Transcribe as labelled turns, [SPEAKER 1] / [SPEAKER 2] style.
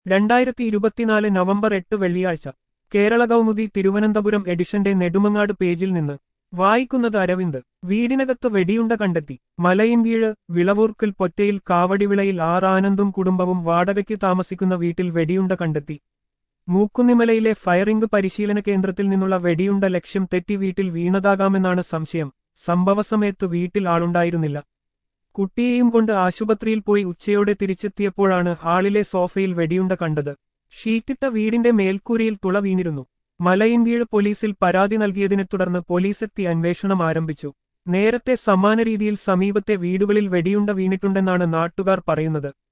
[SPEAKER 1] രണ്ടായിരത്തി ഇരുപത്തിനാല് നവംബർ എട്ട് വെള്ളിയാഴ്ച കേരള കൗമുദി തിരുവനന്തപുരം എഡിഷന്റെ നെടുമങ്ങാട് പേജിൽ നിന്ന് വായിക്കുന്നത് അരവിന്ദ് വീടിനകത്ത് വെടിയുണ്ട കണ്ടെത്തി മലയിൻകീഴ് വിളവൂർക്കൽ പൊറ്റയിൽ കാവടിവിളയിൽ ആർ ആനന്ദും കുടുംബവും വാടകയ്ക്ക് താമസിക്കുന്ന വീട്ടിൽ വെടിയുണ്ട കണ്ടെത്തി മൂക്കുന്നിമലയിലെ ഫയറിംഗ് പരിശീലന കേന്ദ്രത്തിൽ നിന്നുള്ള വെടിയുണ്ട ലക്ഷ്യം തെറ്റി വീട്ടിൽ വീണതാകാമെന്നാണ് സംശയം സംഭവസമയത്ത് വീട്ടിൽ ആളുണ്ടായിരുന്നില്ല കുട്ടിയെയും കൊണ്ട് ആശുപത്രിയിൽ പോയി ഉച്ചയോടെ തിരിച്ചെത്തിയപ്പോഴാണ് ഹാളിലെ സോഫയിൽ വെടിയുണ്ട കണ്ടത് ഷീറ്റിട്ട വീടിന്റെ മേൽക്കൂരയിൽ തുള വീണിരുന്നു മലയിൻകീഴ് പോലീസിൽ പരാതി നൽകിയതിനെ തുടർന്ന് പോലീസെത്തി അന്വേഷണം ആരംഭിച്ചു നേരത്തെ സമാന രീതിയിൽ സമീപത്തെ വീടുകളിൽ വെടിയുണ്ട വീണിട്ടുണ്ടെന്നാണ് നാട്ടുകാർ പറയുന്നത്